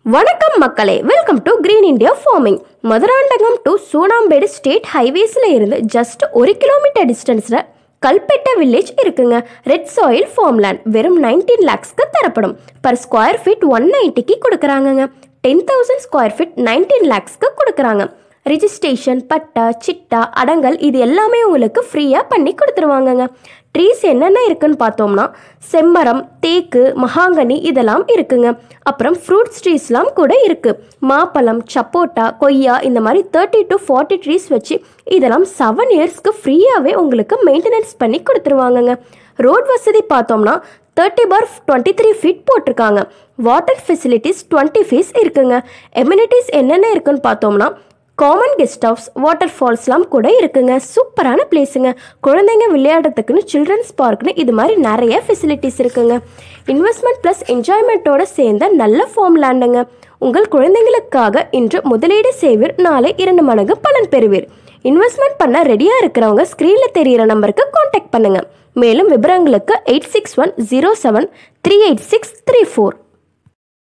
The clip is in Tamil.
வணக்கம் மக்களே welcome to green India farming Madurantakam to Soonambedu state ஹைவேஸில் இருந்து ஜஸ்ட் ஒரு கிலோமீட்டர் டிஸ்டன்ஸில் கல்பெட்டா வில்லேஜ் இருக்குங்க ரெட் சாயில் ஃபார்ம்லேண்ட் வெறும் நைன்டீன் லேக்ஸ்க்கு தரப்படும் பர் ஸ்கொயர் ஃபீட் ஒன் நைன்ட்டிக்கு கொடுக்குறாங்கங்க ten thousand square feet nineteen லேக்ஸ்க்கு கொடுக்குறாங்க ரிஜிஸ்ட்ரேஷன் பட்டா சிட்டா அடங்கல் இது எல்லாமே உங்களுக்கு ஃப்ரீயாக பண்ணி கொடுத்துருவாங்கங்க ட்ரீஸ் என்னென்ன இருக்குன்னு பார்த்தோம்னா செம்மரம் தேக்கு மகாங்கனி இதெல்லாம் இருக்குங்க அப்புறம் ஃப்ரூட்ஸ் ட்ரீஸ்லாம் கூட இருக்குது மாப்பழம் சப்போட்டா கொய்யா இந்த மாதிரி தேர்ட்டி டு ஃபார்ட்டி ட்ரீஸ் வச்சு இதெல்லாம் செவன் இயர்ஸ்க்கு ஃப்ரீயாகவே உங்களுக்கு மெயின்டெனன்ஸ் பண்ணி கொடுத்துருவாங்கங்க ரோட் வசதி பார்த்தோம்னா thirty four twenty three feet போட்டிருக்காங்க வாட்டர் ஃபெசிலிட்டிஸ் டுவெண்ட்டி ஃபீஸ் இருக்குங்க எம்யூனிட்டிஸ் என்னென்ன இருக்குன்னு பார்த்தோம்னா காமன் கெஸ்ட் ஹவுஸ் வாட்டர் ஃபால்ஸ்லாம் கூட இருக்குங்க சூப்பரான பிளேஸுங்க குழந்தைங்க விளையாடுறதுக்குன்னு சில்ட்ரன்ஸ் பார்க்னு இது மாதிரி நிறைய ஃபெசிலிட்டிஸ் இருக்குங்க இன்வெஸ்ட்மெண்ட் ப்ளஸ் என்ஜாய்மெண்ட்டோட சேர்ந்த நல்ல ஃபார்ம் லேண்டுங்க உங்கள் குழந்தைங்களுக்காக இன்று முதலீடு செய்வீர் நாளை இரண்டு மடங்கு பலன் பெறுவீர் இன்வெஸ்ட்மெண்ட் பண்ண ரெடியாக இருக்கிறவங்க ஸ்க்ரீனில் தெரியிற நம்பருக்கு காண்டாக்ட் பண்ணுங்கள் மேலும் விவரங்களுக்கு eight six one zero seven three eight six three four